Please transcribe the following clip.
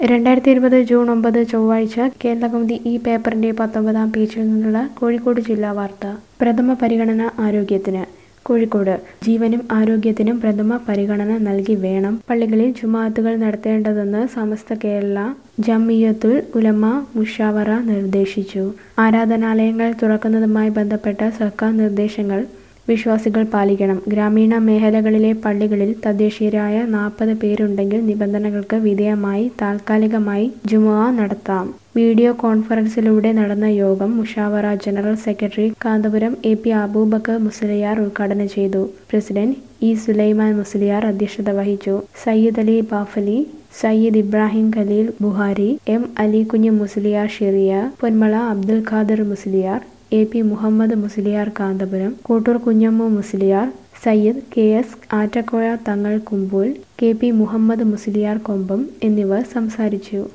രണ്ടായിരത്തി ഇരുപത് ജൂൺ ഒമ്പത് ചൊവ്വാഴ്ച കേരളകൗമുദി ഈ പേപ്പറിന്റെ പത്തൊമ്പതാം പേജിൽ നിന്നുള്ള കോഴിക്കോട് ജില്ലാ വാർത്ത പ്രഥമ പരിഗണന ആരോഗ്യത്തിന് കോഴിക്കോട് ജീവനും ആരോഗ്യത്തിനും പ്രഥമ പരിഗണന നൽകി വേണം പള്ളികളിൽ ജുമാഅത്തുകൾ നടത്തേണ്ടതെന്ന് സമസ്ത കേരള ജമിയത്തുൽ ഉലമ മുഷാവറ നിർദ്ദേശിച്ചു ആരാധനാലയങ്ങൾ തുറക്കുന്നതുമായി ബന്ധപ്പെട്ട സർക്കാർ നിർദ്ദേശങ്ങൾ വിശ്വാസികൾ പാലിക്കണം ഗ്രാമീണ മേഖലകളിലെ പള്ളികളിൽ തദ്ദേശീയരായ നാൽപ്പത് പേരുണ്ടെങ്കിൽ നിബന്ധനകൾക്ക് വിധേയമായി താൽക്കാലികമായി ജുമുഅ നടത്താം വീഡിയോ കോൺഫറൻസിലൂടെ നടന്ന യോഗം മുഷാവറ general secretary Kanthapuram A P Aboobacker Musliyar ഉദ്ഘാടനം ചെയ്തു പ്രസിഡന്റ് ഇ സുലൈമാൻ മുസ്ലിയാർ അധ്യക്ഷത വഹിച്ചു Sayyid Ali Bafali Sayyid Ibrahim Khaleel Bukhari M Alikunju Musliyar Sheriya Ponmala Abdul Khader Musliyar A P Muhammad Musliyar Kanthapuram Koottoor Kunhammu Musliyar Sayyid K S Attakoya Thangal Kumbol K P Muhammad Musliyar Kombam എന്നിവർ സംസാരിച്ചു